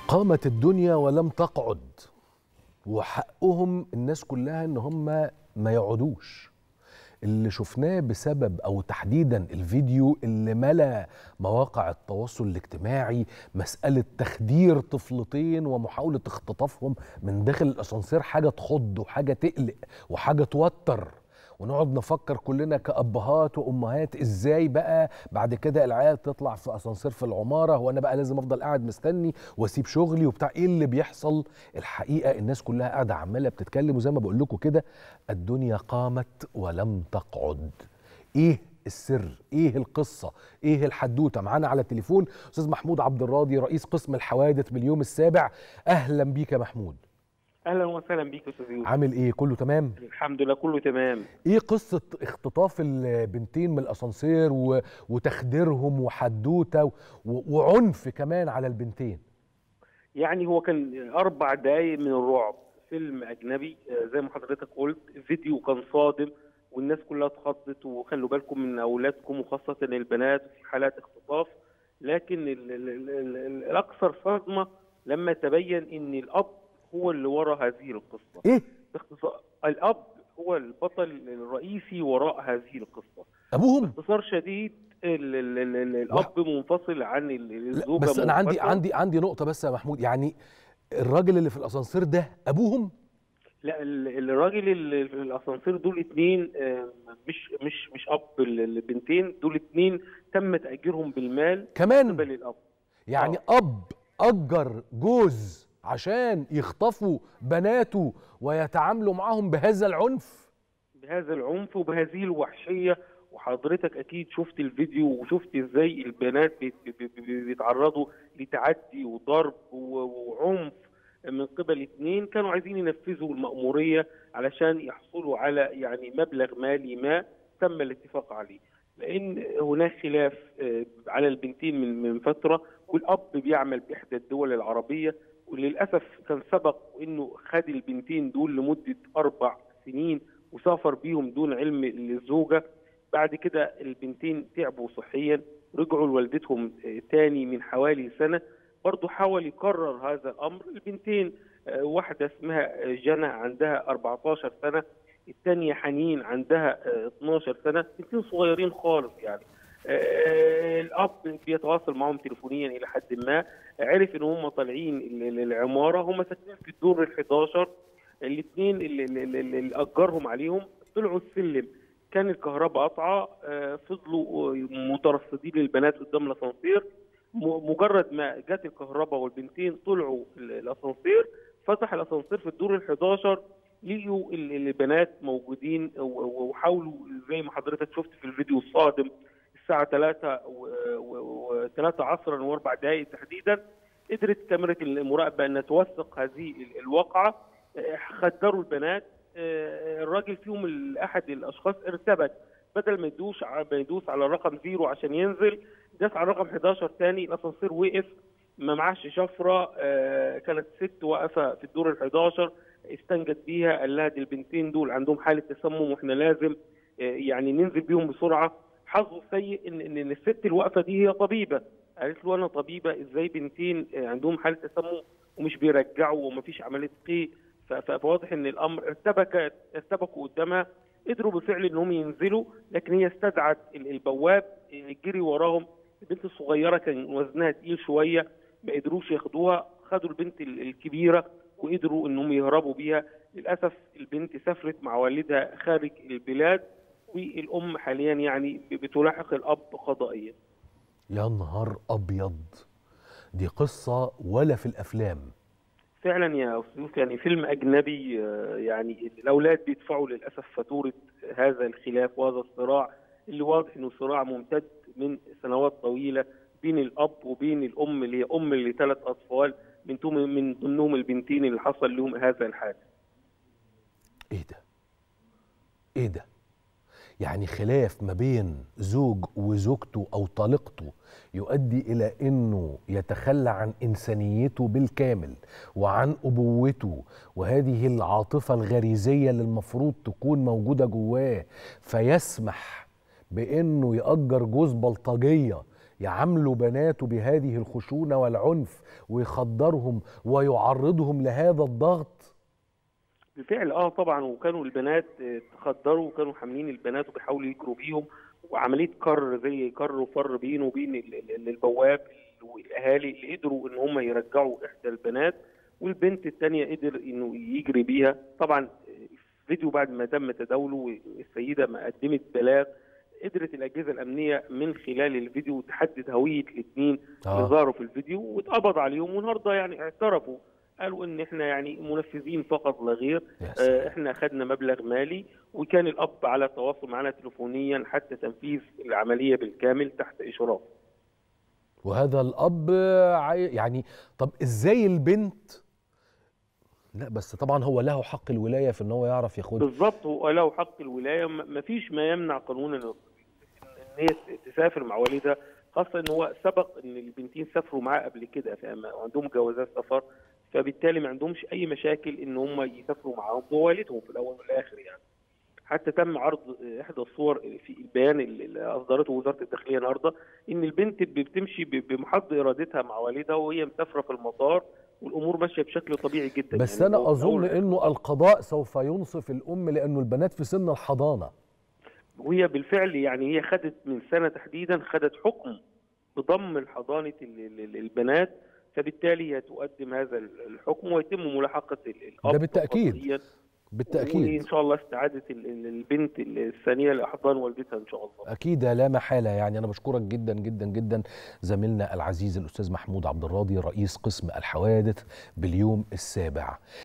قامت الدنيا ولم تقعد وحقهم الناس كلها ان هم ما يقعدوش اللي شفناه بسبب او تحديدا الفيديو اللي ملا مواقع التواصل الاجتماعي مساله تخدير طفلتين ومحاوله اختطافهم من داخل الاسانسير حاجه تخض وحاجه تقلق وحاجه توتر ونقعد نفكر كلنا كابهات وامهات ازاي بقى بعد كده العيال تطلع في اسانسير في العماره وانا بقى لازم افضل قاعد مستني واسيب شغلي وبتاع ايه اللي بيحصل الحقيقه الناس كلها قاعده عماله بتتكلم وزي ما بقول لكم كده الدنيا قامت ولم تقعد ايه السر ايه القصه ايه الحدوته معانا على التليفون استاذ محمود عبد الراضي رئيس قسم الحوادث باليوم السابع اهلا بيك يا محمود اهلا وسهلا بيك يا استاذ يوسف عامل ايه كله تمام الحمد لله كله تمام ايه قصه اختطاف البنتين من الاسانسير و... وتخديرهم وحدوته و... وعنف كمان على البنتين يعني هو كان اربع دقايق من الرعب فيلم اجنبي آه، زي ما حضرتك قلت فيديو كان صادم والناس كلها اتخضت وخلوا بالكم من اولادكم وخاصه البنات في حالات اختطاف لكن ال ال ال ال ال الاكثر صدمه لما تبين ان الاب هو اللي ورا هذه القصه ايه باختصار الاب هو البطل الرئيسي وراء هذه القصه ابوهم باختصار شديد ال ال ال ال الاب منفصل عن ال- لا الزوجه بس انا عندي منفصلة. عندي عندي نقطه بس يا محمود يعني الراجل اللي في الاسانسير ده ابوهم لا ال- الراجل اللي في الاسانسير دول اتنين آه، مش مش مش اب ال- البنتين دول اتنين تم تاجيرهم بالمال كمان قبل الاب يعني اب اجر جوز عشان يخطفوا بناته ويتعاملوا معاهم بهذا العنف بهذا العنف وبهذه الوحشيه وحضرتك اكيد شفت الفيديو وشفت ازاي البنات بيت- بي- بي- بيتعرضوا لتعدي وضرب و- وعنف من قبل اثنين كانوا عايزين ينفذوا المأمورية علشان يحصلوا على يعني مبلغ مالي ما تم الاتفاق عليه لأن هناك خلاف آه، على البنتين من من فترة والأب بيعمل بإحدى الدول العربية وللأسف كان سبق إنه خد البنتين دول لمدة أربع سنين وسافر بيهم دون علم الزوجة بعد كده البنتين تعبوا صحيا رجعوا لوالدتهم آه، تاني من حوالي سنة برضه حاول يكرر هذا الأمر البنتين آه، واحدة اسمها آه، جنى عندها 14 سنة الثانية حنين عندها آه، 12 سنة بنتين صغيرين خالص يعني آه، الأب بيتواصل معهم تليفونيا إلى حد ما عرف إن هم طالعين ال- ال- العمارة هم ساكنين في الدور ال 11 الاثنين اللي, اللي, اللي اللي أجرهم عليهم طلعوا السلم كان الكهرباء قطعة آه، فضلوا آه، مترصدين للبنات قدام الأسانسير م- مجرد ما جت الكهرباء والبنتين طلعوا ال- الاسانسير فتح الاسانسير في الدور ال 11 لقيوا ال- البنات موجودين و- و- وحاولوا زي ما حضرتك شفت في الفيديو الصادم الساعه 3 و 3 عصرا واربع دقائق تحديدا قدرت كاميرا المراقبه ان توثق هذه ال- الواقعه آه، خدروا البنات آه، الراجل فيهم ال- احد الاشخاص ارتبك بدل ما يدوس ع- ما يدوس على الرقم زيرو عشان ينزل داس على الرقم 11 تاني الاسانسير وقف ما معاش شفره آه، كانت ست واقفه في الدور ال 11 استنجد بيها قال لها دي البنتين دول عندهم حاله تسمم واحنا لازم آه، يعني ننزل بيهم بسرعه حظه السيء ان ان إن الست الواقفه دي هي طبيبه قالت له انا طبيبه ازاي بنتين آه، عندهم حاله تسمم ومش بيرجعوا ومفيش عمليه قيء ف- ف- فواضح ان الامر ارتبك ارتبكوا قدامها قدروا بالفعل انهم ينزلوا لكن هي استدعت ال- البواب جري وراهم البنت الصغيره كان وزنها تقيل شويه ما قدروش ياخدوها خدوا البنت ال- الكبيره وقدروا انهم يهربوا بيها للاسف البنت سافرت مع والدها خارج البلاد والام حاليا يعني بتلاحق الاب قضائيا يا نهار ابيض دي قصه ولا في الافلام فعلا يا استاذ يوسف يعني فيلم اجنبي آه، يعني الاولاد بيدفعوا للاسف فاتوره هذا الخلاف وهذا الصراع اللي واضح انه صراع ممتد من سنوات طويله بين الاب وبين الام اللي هي ام لثلاث اطفال من توم- من ضمنهم البنتين اللي حصل لهم هذا الحادث ايه ده ايه ده يعني خلاف ما بين زوج وزوجته او طليقته يؤدي الى انه يتخلى عن انسانيته بالكامل وعن ابوته وهذه العاطفه الغريزيه اللي المفروض تكون موجوده جواه فيسمح بانه ياجر جوز بلطجيه يعاملوا بناته بهذه الخشونه والعنف ويخدرهم ويعرضهم لهذا الضغط بالفعل اه طبعا وكانوا البنات آه، تخدروا وكانوا حاملين البنات وبيحاولوا يجروا بيهم وعمليه كر زي كر وفر بينه وبين ال- ال- البواب والاهالي اللي قدروا ان هم يرجعوا احدى البنات والبنت الثانيه قدر انه يجري بيها طبعا الفيديو بعد ما تم تداوله السيده ما قدمت بلاغ قدرت الاجهزه الامنيه من خلال الفيديو تحدد هويه الاثنين اللي آه. ظهروا في الفيديو واتقبض عليهم والنهارده يعني اعترفوا قالوا ان احنا يعني منفذين فقط لا غير يا سلام. آه، احنا اخذنا مبلغ مالي وكان الاب على تواصل معنا تليفونيا حتى تنفيذ العمليه بالكامل تحت اشراف وهذا الاب عاي- يعني طب ازاي البنت لا بس طبعا هو له حق الولايه في ان هو يعرف ياخدها بالظبط وله حق الولايه ما فيش ما يمنع قانونا ان هي تسافر مع والدها خاصه ان هو سبق ان البنتين سافروا معاه قبل كده فما- وعندهم جوازات سفر فبالتالي ما عندهمش اي مشاكل ان هم يسافروا معاهم بوالدهم في الاول والاخر يعني حتى تم عرض احدى الصور في البيان اللي اصدرته وزاره الداخليه النهارده ان البنت بتمشي ب- بمحض ارادتها مع والدها وهي مسافره في المطار والامور ماشيه بشكل طبيعي جدا بس يعني انا هو- اظن أول- انه القضاء سوف ينصف الام لانه البنات في سن الحضانه وهي بالفعل يعني هي خدت من سنه تحديدا خدت حكم بضم الحضانه ال- ال- البنات فبالتالي هي تقدم هذا الحكم ويتم ملاحقه ال- الاب ده بالتأكيد. قضائياً. بالتاكيد وان شاء الله استعاده ال- ال- البنت الثانيه لاحضان والدتها ان شاء الله اكيد لا محاله يعني انا بشكرك جدا جدا جدا زميلنا العزيز الاستاذ محمود عبد الراضي رئيس قسم الحوادث باليوم السابع